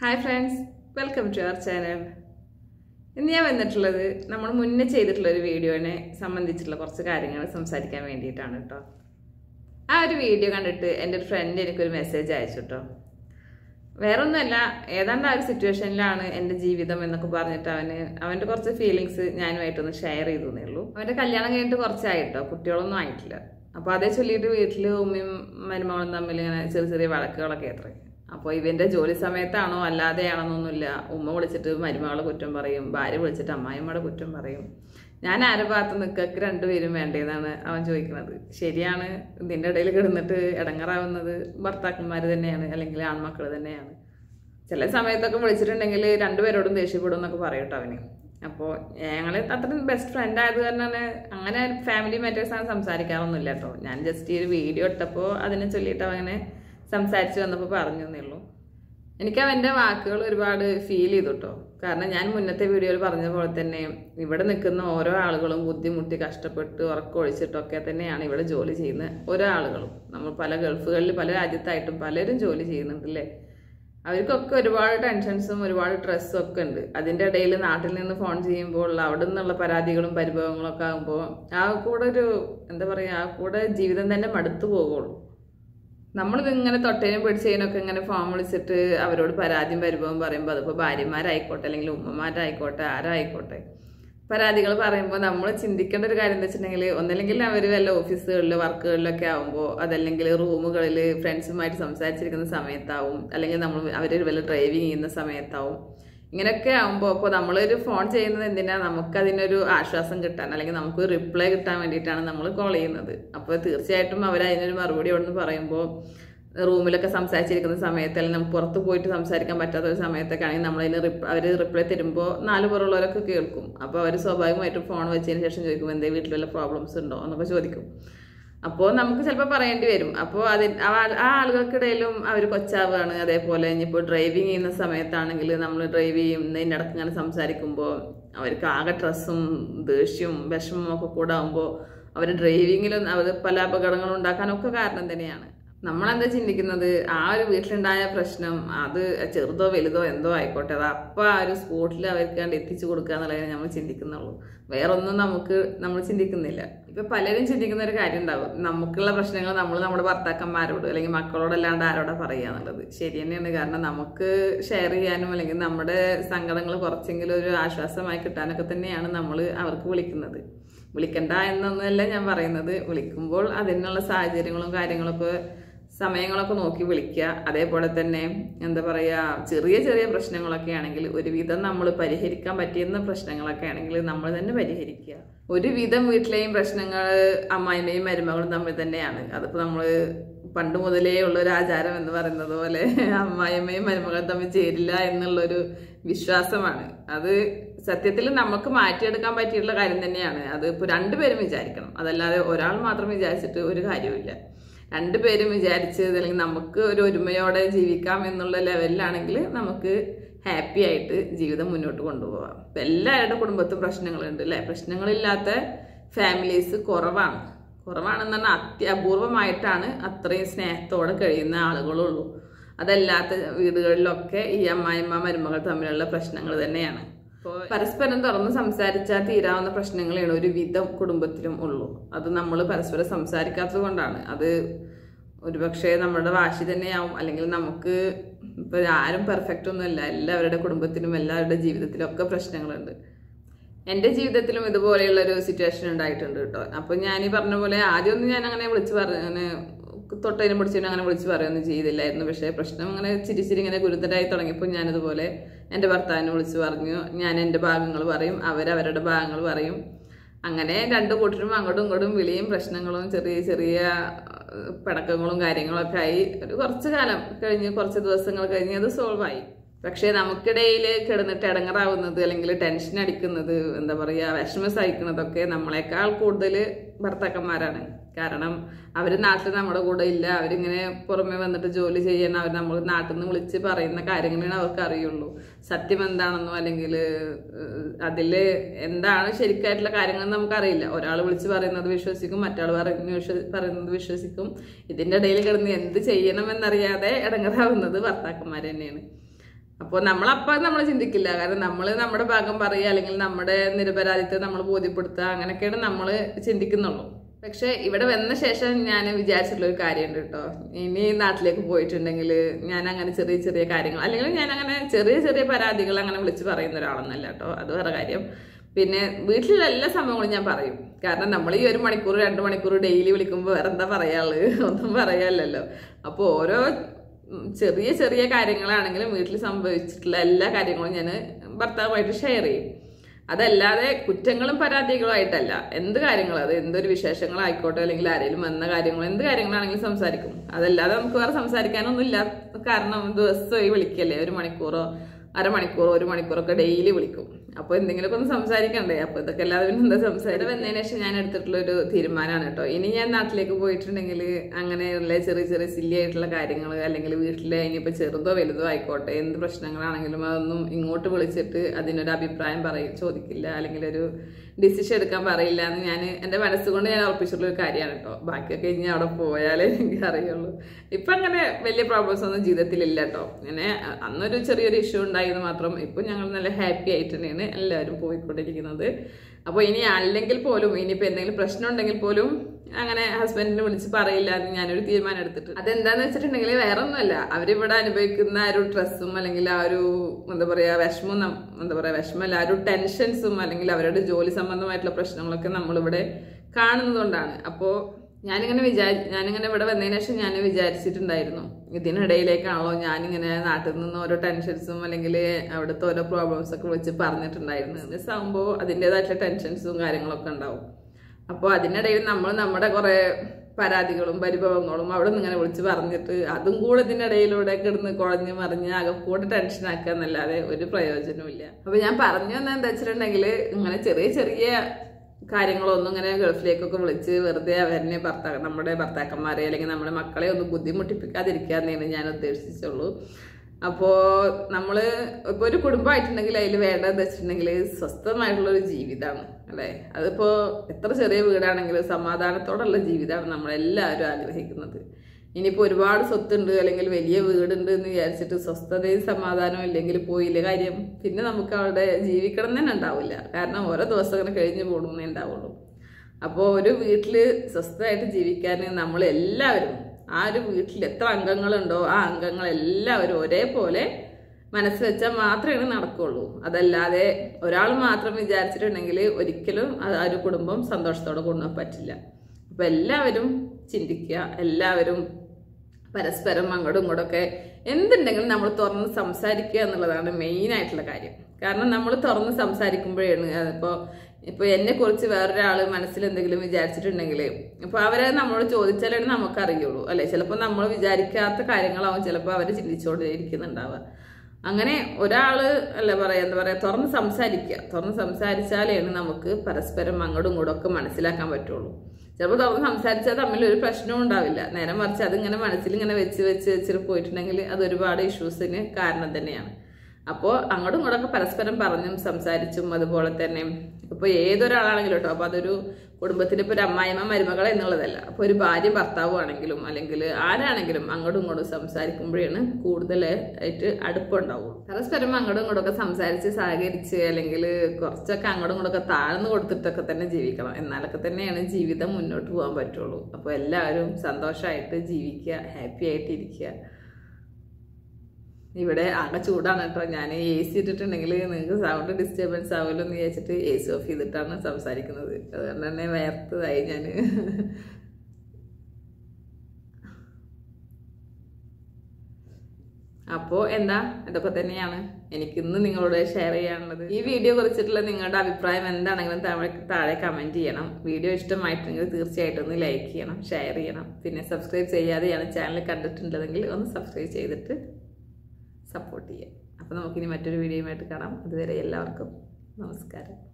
hi friends welcome to our channel ഇന്ന് ഞാൻ വന്നിട്ടുള്ളത് നമ്മൾ മുന്നേ ചെയ്തിട്ടുള്ള ഒരു വീഡിയോനെ സംബന്ധിച്ചിട്ടുള്ള കുറച്ച് കാര്യങ്ങൾ സംസാരിക്കാൻ വേണ്ടിയിട്ടാണ് കേട്ടോ ആ ഒരു വീഡിയോ കണ്ടിട്ട് എൻ്റെ ഒരു ഫ്രണ്ട് എനിക്കൊരു മെസ്സേജ് അയച്ചു കേട്ടോ വേറൊന്നുമല്ല ഏതാണ്ട് ആ ഒരു സിറ്റുവേഷനിലാണ് എൻ്റെ ജീവിതം എന്നൊക്കെ പറഞ്ഞിട്ട് അവന് അവൻ്റെ കുറച്ച് ഫീലിങ്സ് ഞാനുമായിട്ടൊന്ന് ഷെയർ ചെയ്തു എന്നേ ഉള്ളൂ അവൻ്റെ കല്യാണം കഴിഞ്ഞിട്ട് കുറച്ചായിട്ടോ കുട്ടികളൊന്നും ആയിട്ടില്ല അപ്പോൾ അതേ ചൊല്ലിയിട്ട് വീട്ടിൽ ഉമ്മയും മരുമകളും തമ്മിൽ ഇങ്ങനെ ചെറിയ ചെറിയ വഴക്കുകളൊക്കെ എത്ര അപ്പോൾ ഇവൻ്റെ ജോലി സമയത്താണോ അല്ലാതെയാണെന്നൊന്നുമില്ല ഉമ്മ വിളിച്ചിട്ട് മരുമകളെ കുറ്റം പറയും ഭാര്യ വിളിച്ചിട്ട് അമ്മായിമ്മയുടെ കുറ്റം പറയും ഞാൻ ആരുടെ ഭാഗത്ത് നിൽക്കൊക്കെ രണ്ടുപേരും വേണ്ടതെന്നാണ് അവൻ ചോദിക്കുന്നത് ശരിയാണ് ഇതിൻ്റെ ഇടയിൽ കിടന്നിട്ട് ഇടങ്ങറാവുന്നത് ഭർത്താക്കന്മാർ തന്നെയാണ് അല്ലെങ്കിൽ ആൺമക്കൾ തന്നെയാണ് ചില സമയത്തൊക്കെ വിളിച്ചിട്ടുണ്ടെങ്കിൽ രണ്ടുപേരോടും ദേഷ്യപ്പെടും എന്നൊക്കെ പറയട്ടോ അവന് അപ്പോൾ ഞങ്ങൾ അത്രയും ബെസ്റ്റ് ഫ്രണ്ട് ആയത് കാരണം തന്നെ അങ്ങനെ ഫാമിലി മാറ്റേഴ്സാണ് സംസാരിക്കാറൊന്നുമില്ല കേട്ടോ ഞാൻ ജസ്റ്റ് ഈ ഒരു വീഡിയോ ഇട്ടപ്പോൾ അതിനെ ചൊല്ലിയിട്ട് അങ്ങനെ സംസാരിച്ച് വന്നപ്പോൾ പറഞ്ഞു എന്നേ ഉള്ളൂ എനിക്ക് അവൻ്റെ വാക്കുകൾ ഒരുപാട് ഫീൽ ചെയ്തു കേട്ടോ കാരണം ഞാൻ മുന്നത്തെ വീഡിയോയിൽ പറഞ്ഞ പോലെ തന്നെ ഇവിടെ നിൽക്കുന്ന ഓരോ ആളുകളും ബുദ്ധിമുട്ടി കഷ്ടപ്പെട്ട് ഉറക്കമൊഴിച്ചിട്ടൊക്കെ തന്നെയാണ് ഇവിടെ ജോലി ചെയ്യുന്ന ഓരോ ആളുകളും നമ്മൾ പല ഗൾഫുകളിൽ പല രാജ്യത്തായിട്ടും പലരും ജോലി ചെയ്യുന്നുണ്ടല്ലേ അവർക്കൊക്കെ ഒരുപാട് ടെൻഷൻസും ഒരുപാട് സ്ട്രെസ്സും ഒക്കെ ഉണ്ട് അതിൻ്റെ ഇടയിൽ നാട്ടിൽ നിന്ന് ഫോൺ ചെയ്യുമ്പോൾ അവിടെ നിന്നുള്ള പരാതികളും പരിഭവങ്ങളും ഒക്കെ ആകുമ്പോൾ ആ കൂടെ ഒരു എന്താ പറയുക ആ കൂടെ ജീവിതം തന്നെ മടുത്തു പോകുള്ളൂ നമ്മളിത് ഇങ്ങനെ തൊട്ടേനും പിടിച്ചതിനൊക്കെ ഇങ്ങനെ ഫോൺ വിളിച്ചിട്ട് അവരോട് പരാതിയും പരിഭവം പറയുമ്പോൾ അതിപ്പോൾ ഭാര്യമാരായിക്കോട്ടെ അല്ലെങ്കിൽ ഉമ്മമാരായിക്കോട്ടെ ആരായിക്കോട്ടെ പരാതികൾ പറയുമ്പോൾ നമ്മൾ ചിന്തിക്കേണ്ട ഒരു കാര്യം എന്താ വെച്ചിട്ടുണ്ടെങ്കിൽ ഒന്നല്ലെങ്കിൽ അവർ വല്ല ഓഫീസുകളിൽ വർക്കുകളിലൊക്കെ ആകുമ്പോൾ അതല്ലെങ്കിൽ റൂമുകളിൽ ഫ്രണ്ട്സുമായിട്ട് സംസാരിച്ചിരിക്കുന്ന സമയത്താവും അല്ലെങ്കിൽ നമ്മൾ അവർ വല്ല ഡ്രൈവിങ് ചെയ്യുന്ന സമയത്താവും ഇങ്ങനെയൊക്കെ ആകുമ്പോൾ അപ്പോൾ നമ്മളൊരു ഫോൺ ചെയ്യുന്നത് എന്തിനാ നമുക്ക് അതിനൊരു ആശ്വാസം കിട്ടാൻ അല്ലെങ്കിൽ നമുക്ക് റിപ്ലൈ കിട്ടാൻ വേണ്ടിയിട്ടാണ് നമ്മൾ കോൾ ചെയ്യുന്നത് അപ്പോൾ തീർച്ചയായിട്ടും അവർ അതിനൊരു മറുപടി ഉണ്ടെന്ന് പറയുമ്പോൾ റൂമിലൊക്കെ സംസാരിച്ചിരിക്കുന്ന സമയത്ത് അല്ലെങ്കിൽ നമുക്ക് പുറത്ത് പോയിട്ട് സംസാരിക്കാൻ പറ്റാത്ത ഒരു സമയത്തൊക്കെ ആണെങ്കിൽ നമ്മളതിന് റിപ്പ് അവർ റിപ്ലൈ തരുമ്പോൾ നാല് പുറമുള്ളവരൊക്കെ കേൾക്കും അപ്പോൾ അവർ സ്വാഭാവികമായിട്ടും ഫോൺ വെച്ചതിന് ശേഷം ചോദിക്കും എന്തേ വീട്ടിൽ വല്ല പ്രോബ്ലംസ് ഉണ്ടോ എന്നൊക്കെ ചോദിക്കും അപ്പോൾ നമുക്ക് ചിലപ്പോൾ പറയേണ്ടി വരും അപ്പോൾ അതിൽ ആ ആളുകൾക്കിടയിലും അവർ കൊച്ചാവുകയാണ് അതേപോലെ ഇനിയിപ്പോൾ ഡ്രൈവിങ് ചെയ്യുന്ന സമയത്താണെങ്കിൽ നമ്മൾ ഡ്രൈവ് ചെയ്യുന്നതിനിടക്ക് ഇങ്ങനെ സംസാരിക്കുമ്പോൾ അവർക്ക് ആകെ സ്ട്രെസ്സും ദേഷ്യവും വിഷമവും ഒക്കെ കൂടെ ആകുമ്പോൾ അവർ ഡ്രൈവിങ്ങിലും അവർ പല അപകടങ്ങളും ഉണ്ടാക്കാനൊക്കെ കാരണം തന്നെയാണ് നമ്മളെന്താ ചിന്തിക്കുന്നത് ആ ഒരു വീട്ടിലുണ്ടായ പ്രശ്നം അത് ചെറുതോ വലുതോ എന്തോ ആയിക്കോട്ടെ അത് അപ്പം ആ ഒരു സ്പോട്ടിൽ അവർക്ക് കണ്ട് എത്തിച്ചു കൊടുക്കുക എന്നുള്ളതിനെ നമ്മൾ ചിന്തിക്കുന്നുള്ളൂ വേറൊന്നും നമുക്ക് നമ്മൾ ചിന്തിക്കുന്നില്ല ഇപ്പൊ പലരും ചിന്തിക്കുന്ന ഒരു കാര്യം ഉണ്ടാവും നമുക്കുള്ള പ്രശ്നങ്ങൾ നമ്മൾ നമ്മുടെ ഭർത്താക്കന്മാരോട് അല്ലെങ്കിൽ മക്കളോടല്ലാണ്ട് ആരോടാ പറയുക എന്നുള്ളത് ശരി തന്നെയാണ് കാരണം നമുക്ക് ഷെയർ ചെയ്യാനും അല്ലെങ്കിൽ നമ്മുടെ സങ്കടങ്ങൾ കുറച്ചെങ്കിലും ഒരു ആശ്വാസമായി കിട്ടാനൊക്കെ തന്നെയാണ് നമ്മൾ അവർക്ക് വിളിക്കുന്നത് വിളിക്കണ്ട എന്നൊന്നുമല്ല ഞാൻ പറയുന്നത് വിളിക്കുമ്പോൾ അതിനുള്ള സാഹചര്യങ്ങളും കാര്യങ്ങളൊക്കെ സമയങ്ങളൊക്കെ നോക്കി വിളിക്കുക അതേപോലെ തന്നെ എന്താ പറയുക ചെറിയ ചെറിയ പ്രശ്നങ്ങളൊക്കെ ആണെങ്കിൽ ഒരുവിധം നമ്മൾ പരിഹരിക്കാൻ പറ്റിയുന്ന പ്രശ്നങ്ങളൊക്കെ ആണെങ്കിൽ നമ്മൾ തന്നെ പരിഹരിക്കുക ഒരുവിധം വീട്ടിലെയും പ്രശ്നങ്ങൾ അമ്മായിമ്മയും മരുമകളും തമ്മിൽ തന്നെയാണ് അതിപ്പോൾ നമ്മൾ പണ്ട് മുതലേ ഉള്ള ഒരു ആചാരം എന്ന് പറയുന്നത് പോലെ അമ്മായിമ്മയും മരുമകളും തമ്മിൽ ചേരില്ല എന്നുള്ളൊരു വിശ്വാസമാണ് അത് സത്യത്തിൽ നമുക്ക് മാറ്റിയെടുക്കാൻ പറ്റിയിട്ടുള്ള കാര്യം തന്നെയാണ് അത് ഇപ്പോൾ രണ്ടുപേരും വിചാരിക്കണം അതല്ലാതെ ഒരാൾ മാത്രം വിചാരിച്ചിട്ട് ഒരു കാര്യമില്ല രണ്ടുപേരും വിചാരിച്ച് അല്ലെങ്കിൽ നമുക്ക് ഒരു ഒരുമയോടെ ജീവിക്കാം എന്നുള്ള ലെവലിലാണെങ്കിൽ നമുക്ക് ഹാപ്പി ആയിട്ട് ജീവിതം മുന്നോട്ട് കൊണ്ടുപോകാം ഇപ്പം എല്ലാവരുടെ കുടുംബത്തും പ്രശ്നങ്ങളുണ്ട് അല്ലേ പ്രശ്നങ്ങളില്ലാത്ത ഫാമിലീസ് കുറവാണ് കുറവാണെന്ന് പറഞ്ഞാൽ അത്യപൂർവമായിട്ടാണ് അത്രയും സ്നേഹത്തോടെ കഴിയുന്ന ആളുകളുള്ളൂ അതല്ലാത്ത വീടുകളിലൊക്കെ ഈ അമ്മായിമ്മ മരുമകൾ തമ്മിലുള്ള പ്രശ്നങ്ങൾ തന്നെയാണ് അപ്പോൾ പരസ്പരം തുറന്ന് സംസാരിച്ചാൽ തീരാവുന്ന പ്രശ്നങ്ങളാണ് ഒരു വിധം കുടുംബത്തിലും ഉള്ളൂ അത് നമ്മൾ പരസ്പരം സംസാരിക്കാത്തത് കൊണ്ടാണ് അത് ഒരുപക്ഷെ നമ്മുടെ വാശി തന്നെയാവും അല്ലെങ്കിൽ നമുക്ക് ഇപ്പം ആരും പെർഫെക്റ്റ് ഒന്നുമല്ല എല്ലാവരുടെ കുടുംബത്തിലും എല്ലാവരുടെ ജീവിതത്തിലും ഒക്കെ പ്രശ്നങ്ങളുണ്ട് എൻ്റെ ജീവിതത്തിലും ഇതുപോലെയുള്ള ഒരു സിറ്റുവേഷൻ ഉണ്ടായിട്ടുണ്ട് കേട്ടോ അപ്പം ഞാൻ ഈ പറഞ്ഞ പോലെ ആദ്യമൊന്നും ഞാൻ അങ്ങനെ വിളിച്ച് പറഞ്ഞ അങ്ങനെ തൊട്ടതിനും പിടിച്ചതിനും അങ്ങനെ വിളിച്ച് പറയുകയൊന്നും ചെയ്തില്ലായിരുന്നു പക്ഷേ പ്രശ്നം അങ്ങനെ ചിരിച്ചിരി ഇങ്ങനെ ഗുരുതരായി തുടങ്ങിയപ്പോൾ ഞാനിതുപോലെ എൻ്റെ ഭർത്താവിനെ വിളിച്ച് പറഞ്ഞു ഞാൻ എൻ്റെ ഭാഗങ്ങൾ പറയും അവരവരുടെ ഭാഗങ്ങൾ പറയും അങ്ങനെ രണ്ട് കൂട്ടരും അങ്ങോട്ടും ഇങ്ങോട്ടും വിളിയും പ്രശ്നങ്ങളും ചെറിയ ചെറിയ പിടക്കങ്ങളും കാര്യങ്ങളൊക്കെ ആയി ഒരു കുറച്ച് കാലം കഴിഞ്ഞ് കുറച്ച് ദിവസങ്ങൾ കഴിഞ്ഞ് അത് സോൾവ് ആയി പക്ഷേ നമുക്കിടയിൽ കിടന്നിട്ട് ഇടങ്ങറാവുന്നത് അല്ലെങ്കിൽ ടെൻഷൻ അടിക്കുന്നത് എന്താ പറയുക വിഷമം സഹിക്കുന്നതൊക്കെ നമ്മളെക്കാൾ കൂടുതൽ ഭർത്താക്കന്മാരാണ് കാരണം അവർ നാട്ടിൽ നമ്മുടെ കൂടെ ഇല്ല അവരിങ്ങനെ പുറമെ വന്നിട്ട് ജോലി ചെയ്യാൻ അവർ നമ്മൾ നാട്ടിൽ നിന്ന് വിളിച്ച് പറയുന്ന കാര്യങ്ങളാണ് അവർക്ക് അറിയുള്ളൂ സത്യം എന്താണെന്നോ അല്ലെങ്കിൽ അതിൽ എന്താണ് ശരിക്കായിട്ടുള്ള കാര്യങ്ങൾ നമുക്കറിയില്ല ഒരാൾ വിളിച്ച് പറയുന്നത് വിശ്വസിക്കും മറ്റാൾ പറയുന്ന വിശ്വ പറയുന്നത് വിശ്വസിക്കും ഇതിൻ്റെ ഇടയിൽ കിടന്ന് എന്ത് ചെയ്യണമെന്നറിയാതെ ഇടങ്ങറാവുന്നത് ഭർത്താക്കന്മാർ തന്നെയാണ് അപ്പോൾ നമ്മളപ്പം നമ്മൾ ചിന്തിക്കില്ല കാരണം നമ്മൾ നമ്മുടെ ഭാഗം പറയുക അല്ലെങ്കിൽ നമ്മുടെ നിരപരാധിത്വം നമ്മൾ ബോധ്യപ്പെടുത്തുക അങ്ങനെയൊക്കെയാണ് നമ്മൾ ചിന്തിക്കുന്നുള്ളൂ പക്ഷെ ഇവിടെ വന്ന ശേഷം ഞാൻ വിചാരിച്ചിട്ടുള്ള ഒരു കാര്യമുണ്ട് കേട്ടോ ഇനി നാട്ടിലേക്ക് പോയിട്ടുണ്ടെങ്കിൽ ഞാൻ അങ്ങനെ ചെറിയ ചെറിയ കാര്യങ്ങൾ അല്ലെങ്കിൽ ഞാൻ അങ്ങനെ ചെറിയ ചെറിയ പരാതികൾ അങ്ങനെ വിളിച്ച് പറയുന്ന ഒരാളൊന്നല്ല കേട്ടോ അത് വേറെ കാര്യം പിന്നെ വീട്ടിലുള്ള എല്ലാ സംഭവങ്ങളും ഞാൻ പറയും കാരണം നമ്മൾ ഈ ഒരു മണിക്കൂർ രണ്ട് മണിക്കൂർ ഡെയിലി വിളിക്കുമ്പോൾ വേറെ എന്താ പറയാള് ഒന്നും പറയാനില്ലല്ലോ അപ്പോൾ ഓരോ ഉം, ചെറിയ ചെറിയ കാര്യങ്ങളാണെങ്കിലും വീട്ടിൽ സംഭവിച്ചിട്ടുള്ള എല്ലാ കാര്യങ്ങളും ഞാൻ ഭർത്താവുമായിട്ട് ഷെയർ ചെയ്യും അതല്ലാതെ കുറ്റങ്ങളും പരാതികളും ആയിട്ടല്ല എന്ത് കാര്യങ്ങൾ അത് എന്തൊരു വിശേഷങ്ങളായിക്കോട്ടെ അല്ലെങ്കിൽ ആരെങ്കിലും വന്ന കാര്യങ്ങൾ എന്ത് കാര്യങ്ങളാണെങ്കിലും സംസാരിക്കും അതല്ലാതെ നമുക്ക് വേറെ സംസാരിക്കാനൊന്നും ഇല്ല കാരണം ദിവസമായി വിളിക്കല്ലേ ഒരു മണിക്കൂറോ അരമണിക്കൂറോ ഒരു മണിക്കൂറൊക്കെ ഡെയിലി വിളിക്കും അപ്പോൾ എന്തെങ്കിലുമൊക്കെ ഒന്ന് സംസാരിക്കണ്ടേ അപ്പോൾ ഇതൊക്കെ അല്ലാതെ പിന്നെ എന്താ സംസാരം വന്നതിന് ശേഷം ഞാൻ എടുത്തിട്ടുള്ള ഒരു തീരുമാനമാണ് കേട്ടോ ഇനി ഞാൻ നാട്ടിലേക്ക് പോയിട്ടുണ്ടെങ്കിൽ അങ്ങനെയുള്ള ചെറിയ ചെറിയ സില്ലി ആയിട്ടുള്ള കാര്യങ്ങൾ അല്ലെങ്കിൽ വീട്ടിലെ ഇനിയിപ്പോൾ ചെറുതോ വലുതോ ആയിക്കോട്ടെ എന്ത് പ്രശ്നങ്ങളാണെങ്കിലും അതൊന്നും ഇങ്ങോട്ട് വിളിച്ചിട്ട് അതിനൊരു അഭിപ്രായം പറയും ചോദിക്കില്ല അല്ലെങ്കിൽ ഒരു ഡിസിഷൻ എടുക്കാൻ പറയില്ല എന്ന് ഞാൻ എൻ്റെ മനസ്സുകൊണ്ട് ഞാൻ ഉറപ്പിച്ചിട്ടുള്ള ഒരു കാര്യമാണ് കേട്ടോ ബാക്കിയൊക്കെ ഇനി അവിടെ പോയാലേ എനിക്ക് അറിയുള്ളൂ ഇപ്പം അങ്ങനെ വലിയ പ്രോബ്ലംസ് ഒന്നും ജീവിതത്തിലില്ല കേട്ടോ ഇങ്ങനെ അ- അന്നൊരു ചെറിയൊരു ഇഷ്യൂ ഉണ്ടായിരുന്നു മാത്രം ഇപ്പം ഞങ്ങൾ നല്ല ഹാപ്പി ആയിട്ട് തന്നെയാണ് എല്ലാവരും പോയിക്കൊണ്ടിരിക്കുന്നത് അപ്പോൾ ഇനി അല്ലെങ്കിൽ പോലും ഇനിയിപ്പോൾ എന്തെങ്കിലും പ്രശ്നം ഉണ്ടെങ്കിൽ പോലും അങ്ങനെ ഹസ്ബൻഡിനെ വിളിച്ച് പറയില്ല എന്ന് ഞാനൊരു തീരുമാനം എടുത്തിട്ട് അതെന്താന്ന് വെച്ചിട്ടുണ്ടെങ്കിൽ വേറെ ഒന്നുമല്ല അവരിവിടെ അനുഭവിക്കുന്ന ആ ഒരു സ്ട്രെസ്സും അല്ലെങ്കിൽ ആ ഒരു എന്താ പറയുക വിഷമവും നം- എന്താ പറയുക വിഷമമല്ല ആ ഒരു ടെൻഷൻസും അല്ലെങ്കിൽ അവരുടെ ജോലി സംബന്ധമായിട്ടുള്ള പ്രശ്നങ്ങളൊക്കെ നമ്മളിവിടെ കാണുന്നതുകൊണ്ടാണ് അപ്പോൾ ഞാനിങ്ങനെ വിചാരി ഞാനിങ്ങനെ ഇവിടെ വന്നതിന് ശേഷം ഞാൻ വിചാരിച്ചിട്ടുണ്ടായിരുന്നു ഇതിനിടയിലേക്കാണല്ലോ ഞാനിങ്ങനെ നാട്ടിൽ നിന്ന് ഓരോ ടെൻഷൻസും അല്ലെങ്കിൽ അവിടുത്തെ ഓരോ പ്രോബ്ലംസ് ഒക്കെ വിളിച്ച് പറഞ്ഞിട്ടുണ്ടായിരുന്നു ബിസിനസ് ആകുമ്പോൾ അതിൻ്റെതായിട്ടുള്ള ടെൻഷൻസും കാര്യങ്ങളൊക്കെ ഉണ്ടാവും അപ്പോൾ അതിനിടയിൽ നമ്മൾ നമ്മുടെ കുറേ പരാതികളും പരിഭവങ്ങളും അവിടെ നിന്ന് ഇങ്ങനെ വിളിച്ച് പറഞ്ഞിട്ട് അതും കൂടെ ഇതിനിടയിലൂടെ കിടന്ന് കുഴഞ്ഞ് മറിഞ്ഞ് അകക്കൂടെ ടെൻഷൻ ആക്കുക എന്നല്ലാതെ ഒരു പ്രയോജനവും ഇല്ല അപ്പോൾ ഞാൻ പറഞ്ഞു തന്നെ എന്താ വെച്ചിട്ടുണ്ടെങ്കിൽ ഇങ്ങനെ ചെറിയ ചെറിയ കാര്യങ്ങളൊന്നും ഇങ്ങനെ ഗൾഫിലേക്കൊക്കെ വിളിച്ച് വെറുതെ അവരെ ഭർത്താ നമ്മുടെ ഭർത്താക്കന്മാരെ അല്ലെങ്കിൽ നമ്മുടെ മക്കളെ ഒന്ന് ബുദ്ധിമുട്ടിപ്പിക്കാതിരിക്കുക എന്നേ ഞാൻ ഉദ്ദേശിച്ചുള്ളൂ അപ്പോൾ നമ്മൾ ഇപ്പോൾ ഒരു കുടുംബമായിട്ടുണ്ടെങ്കിൽ അതിൽ വേണ്ടതെന്ന് വെച്ചിട്ടുണ്ടെങ്കിൽ സ്വസ്ഥമായിട്ടുള്ളൊരു ജീവിതമാണ് അല്ലേ അതിപ്പോൾ എത്ര ചെറിയ വീടാണെങ്കിലും സമാധാനത്തോടുള്ള ജീവിതമാണ് നമ്മളെല്ലാവരും ആഗ്രഹിക്കുന്നത് ഇനിയിപ്പോൾ ഒരുപാട് സ്വത്തുണ്ട് അല്ലെങ്കിൽ വലിയ വീടുണ്ട് എന്ന് വിചാരിച്ചിട്ട് സ്വസ്ഥതയും സമാധാനവും ഇല്ലെങ്കിൽ പോയില്ല കാര്യം പിന്നെ നമുക്ക് അവിടെ ജീവിക്കണം തന്നെ ഉണ്ടാവില്ല കാരണം ഓരോ ദിവസം ഇങ്ങനെ കഴിഞ്ഞു പോകുന്നേ ഉണ്ടാവുള്ളൂ അപ്പോൾ ഒരു വീട്ടിൽ സ്വസ്ഥമായിട്ട് ജീവിക്കാൻ നമ്മൾ എല്ലാവരും ആ ഒരു വീട്ടിൽ എത്ര അംഗങ്ങളുണ്ടോ ആ അംഗങ്ങൾ എല്ലാവരും ഒരേപോലെ മനസ്സ് വെച്ചാൽ മാത്രമേ നടക്കുള്ളൂ അതല്ലാതെ ഒരാൾ മാത്രം വിചാരിച്ചിട്ടുണ്ടെങ്കിൽ ഒരിക്കലും ആ ഒരു കുടുംബം സന്തോഷത്തോടെ കൊണ്ടുപോകാൻ പറ്റില്ല അപ്പോൾ എല്ലാവരും ചിന്തിക്കുക എല്ലാവരും പരസ്പരം അങ്ങോട്ടും ഇങ്ങോട്ടൊക്കെ എന്തുണ്ടെങ്കിലും നമ്മൾ തുറന്ന് സംസാരിക്കുക എന്നുള്ളതാണ് മെയിൻ ആയിട്ടുള്ള കാര്യം കാരണം നമ്മൾ തുറന്ന് സംസാരിക്കുമ്പോഴാണ് അതിപ്പോൾ ഇപ്പോൾ എന്നെ കുറിച്ച് വേറൊരാൾ മനസ്സിൽ എന്തെങ്കിലും വിചാരിച്ചിട്ടുണ്ടെങ്കിൽ ഇപ്പോൾ അവരെ നമ്മളോട് ചോദിച്ചാലാണ് നമുക്കറിയുള്ളൂ അല്ലെ ചിലപ്പോൾ നമ്മൾ വിചാരിക്കാത്ത കാര്യങ്ങളാവും ചിലപ്പോൾ അവർ ചിന്തിച്ചുകൊണ്ടേയിരിക്കുന്നുണ്ടാവുക അങ്ങനെ ഒരാള് അല്ല പറയാ എന്താ പറയാ തുറന്ന് സംസാരിക്കുക തുറന്ന് സംസാരിച്ചാലാണ് നമുക്ക് പരസ്പരം അങ്ങോട്ടും ഇങ്ങോട്ടും ഒക്കെ മനസ്സിലാക്കാൻ പറ്റുള്ളൂ ചിലപ്പോൾ തുറന്ന് സംസാരിച്ചാൽ തമ്മിൽ ഒരു പ്രശ്നവും ഉണ്ടാവില്ല നേരെ മറിച്ച് അതിങ്ങനെ മനസ്സിൽ ഇങ്ങനെ വെച്ച് വെച്ച് വെച്ചിട്ട് പോയിട്ടുണ്ടെങ്കിൽ അത് ഒരുപാട് ഇഷ്യൂസിന് കാരണം തന്നെയാണ് അപ്പോൾ അങ്ങോട്ടും ഇങ്ങോട്ടൊക്കെ പരസ്പരം പറഞ്ഞും സംസാരിച്ചും അതുപോലെ തന്നെ ഇപ്പോൾ ഏതൊരാളാണെങ്കിലും കേട്ടോ അപ്പോൾ അതൊരു കുടുംബത്തിൽ ഇപ്പോൾ ഒരു അമ്മായിമ്മ മരുമകൾ എന്നുള്ളതല്ല അപ്പോൾ ഒരു ഭാര്യ ഭർത്താവും ആണെങ്കിലും അല്ലെങ്കിൽ ആരാണെങ്കിലും അങ്ങോട്ടും ഇങ്ങോട്ടും സംസാരിക്കുമ്പോഴാണ് കൂടുതൽ ആയിട്ട് അടുപ്പമുണ്ടാവുള്ളൂ പരസ്പരം അങ്ങോട്ടും ഇങ്ങോട്ടൊക്കെ സംസാരിച്ച് സഹകരിച്ച് അല്ലെങ്കിൽ കുറച്ചൊക്കെ അങ്ങോട്ടും ഇങ്ങോട്ടൊക്കെ താഴ്ന്നു കൊടുത്തിട്ടൊക്കെ തന്നെ ജീവിക്കണം എന്നാലൊക്കെ തന്നെയാണ് ജീവിതം മുന്നോട്ട് പോകാൻ പറ്റുള്ളൂ അപ്പോൾ എല്ലാവരും സന്തോഷമായിട്ട് ജീവിക്കുക ഹാപ്പി ആയിട്ട് ഇരിക്കുക ഇവിടെ ആകെ ചൂടാണ് കേട്ടോ ഞാൻ എ സി ഇട്ടിട്ടുണ്ടെങ്കിൽ നിങ്ങൾക്ക് സൗണ്ട് ഡിസ്റ്റർബൻസ് ആവുമല്ലോ എന്ന് വിചാരിച്ചിട്ട് എ സി ഓഫ് ചെയ്തിട്ടാണ് സംസാരിക്കുന്നത് അതുകൊണ്ട് തന്നെ വേർത്തതായി ഞാൻ അപ്പോൾ എന്താ ഇതൊക്കെ തന്നെയാണ് എനിക്ക് ഇന്ന് നിങ്ങളോട് ഷെയർ ചെയ്യാനുള്ളത് ഈ വീഡിയോ കുറിച്ചിട്ടുള്ള നിങ്ങളുടെ അഭിപ്രായം എന്താണെങ്കിലും താഴെ താഴെ കമൻറ്റ് ചെയ്യണം വീഡിയോ ഇഷ്ടമായിട്ടുണ്ടെങ്കിൽ തീർച്ചയായിട്ടും ഒന്ന് ലൈക്ക് ചെയ്യണം ഷെയർ ചെയ്യണം പിന്നെ സബ്സ്ക്രൈബ് ചെയ്യാതെയാണ് ചാനൽ കണ്ടിട്ടുണ്ടെങ്കിൽ ഒന്ന് സബ്സ്ക്രൈബ് ചെയ്തിട്ട് സപ്പോർട്ട് ചെയ്യാം അപ്പോൾ നമുക്കിനി മറ്റൊരു വീഡിയോയുമായിട്ട് കാണാം അതുവരെ എല്ലാവർക്കും നമസ്കാരം